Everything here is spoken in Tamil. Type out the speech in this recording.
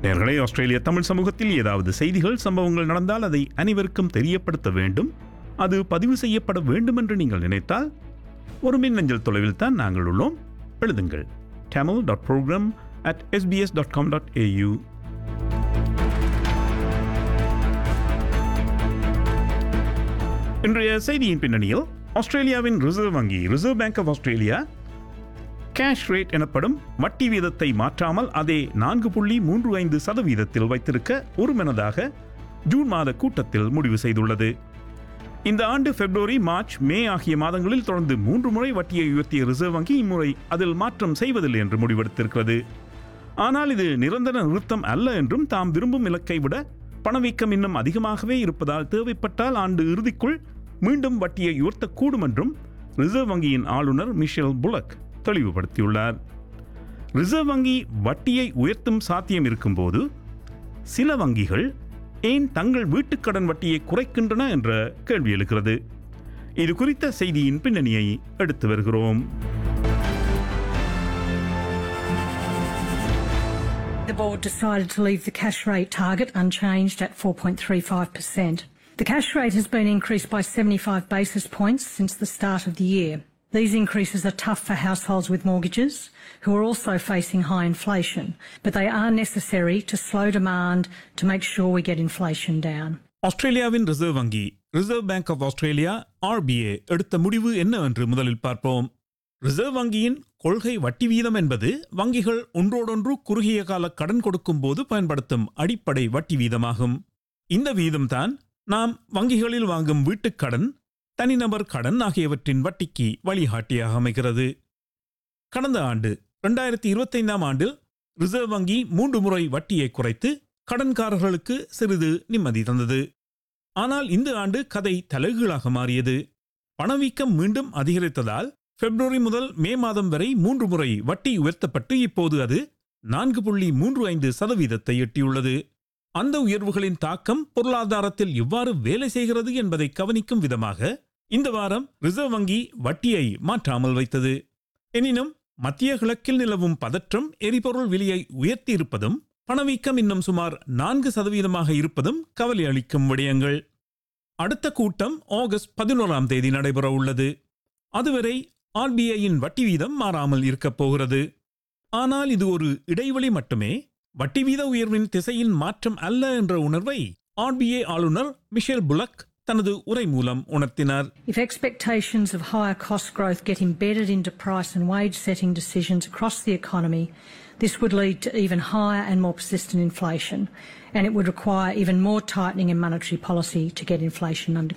நேர்களே ஆஸ்திரேலிய தமிழ் சமூகத்தில் ஏதாவது செய்திகள் சம்பவங்கள் நடந்தால் அதை அனைவருக்கும் தெரியப்படுத்த வேண்டும் அது பதிவு செய்யப்பட வேண்டும் என்று நீங்கள் நினைத்தால் ஒரு மின்னஞ்சல் தொலைவில் தான் நாங்கள் உள்ளோம் எழுதுங்கள் tamil dot program at SBS dot com dot AU இன்றைய செய்தியின் பின்னணியில் ஆஸ்திரேலியாவின் ரிசர்வ் வங்கி reserve bank of Australia cash rate எனப்படும் வட்டி வீதத்தை மாற்றாமல் அதே நான்கு புள்ளி மூன்று ஐந்து சதவீதத்தில் வைத்திருக்க ஒருமனதாக ஜூன் மாத கூட்டத்தில் முடிவு செய்துள்ளது இந்த ஆண்டு பிப்ரவரி மார்ச் மே ஆகிய மாதங்களில் தொடர்ந்து மூன்று முறை வட்டியை உயர்த்திய ரிசர்வ் வங்கி இம்முறை அதில் மாற்றம் செய்வதில்லை என்று முடிவெடுத்திருக்கிறது ஆனால் இது நிரந்தர நிறுத்தம் அல்ல என்றும் தாம் விரும்பும் இலக்கை விட பணவீக்கம் இன்னும் அதிகமாகவே இருப்பதால் தேவைப்பட்டால் ஆண்டு இறுதிக்குள் மீண்டும் வட்டியை உயர்த்தக்கூடும் என்றும் ரிசர்வ் வங்கியின் ஆளுநர் மிஷேல் புலக் தெளிவுபடுத்தியுள்ளார் ரிசர்வ் வங்கி வட்டியை உயர்த்தும் சாத்தியம் இருக்கும்போது சில வங்கிகள் ஏன் தங்கள் வீட்டுக்கடன் வட்டியை குறைக்கின்றன என்ற கேள்வி எழுகிறது இது குறித்த செய்தியின் பின்னணியை எடுத்து வருகிறோம் The board decided to leave the cash rate target unchanged at 4.35%. The cash rate has been increased by 75 basis points since the start of the year. These increases are tough for households with mortgages who are also facing high inflation, but they are necessary to slow demand to make sure we get inflation down. ஆஸ்திரேலியாவின் ரிசர்வ் வங்கி reserve bank of Australia RBA எடுத்த முடிவு என்னவென்று முதலில் பார்ப்போம் ரிசர்வ் வங்கியின் கொள்கை வட்டி வீதம் என்பது வங்கிகள் ஒன்றோடொன்று குறுகிய கால கடன் கொடுக்கும் போது பயன்படுத்தும் அடிப்படை வட்டி வீதமாகும் இந்த வீதம்தான் நாம் வங்கிகளில் வாங்கும் வீட்டுக் கடன் தனிநபர் கடன் ஆகியவற்றின் வட்டிக்கு வழிகாட்டியாக அமைகிறது கடந்த ஆண்டு இரண்டாயிரத்தி இருபத்தைந்தாம் ஆண்டில் ரிசர்வ் வங்கி மூன்று முறை வட்டியை குறைத்து கடன்காரர்களுக்கு சிறிது நிம்மதி தந்தது ஆனால் இந்த ஆண்டு கதை தலைகீழாக மாறியது பணவீக்கம் மீண்டும் அதிகரித்ததால் பிப்ரவரி முதல் மே மாதம் வரை மூன்று முறை வட்டி உயர்த்தப்பட்டு இப்போது அது நான்கு புள்ளி மூன்று ஐந்து சதவீதத்தை எட்டியுள்ளது அந்த உயர்வுகளின் தாக்கம் பொருளாதாரத்தில் எவ்வாறு வேலை செய்கிறது என்பதை கவனிக்கும் விதமாக இந்த வாரம் ரிசர்வ் வங்கி வட்டியை மாற்றாமல் வைத்தது எனினும் மத்திய கிழக்கில் நிலவும் பதற்றம் எரிபொருள் விலையை உயர்த்தியிருப்பதும் பணவீக்கம் இன்னும் சுமார் நான்கு சதவீதமாக இருப்பதும் கவலை அளிக்கும் விடயங்கள் அடுத்த கூட்டம் ஆகஸ்ட் பதினோராம் தேதி நடைபெற உள்ளது அதுவரை ஆர்பிஐயின் வட்டி வீதம் மாறாமல் இருக்கப் போகிறது ஆனால் இது ஒரு இடைவெளி மட்டுமே வட்டி வீத உயர்வின் திசையின் மாற்றம் அல்ல என்ற உணர்வை ஆர்பிஐ ஆளுநர் மிஷேல் புலக் தனது உரை மூலம் உணர்த்தினார் If expectations of higher cost growth get embedded into price and wage setting decisions across the economy, this would lead to even higher and more persistent inflation, and it would require even more tightening in monetary policy to get inflation under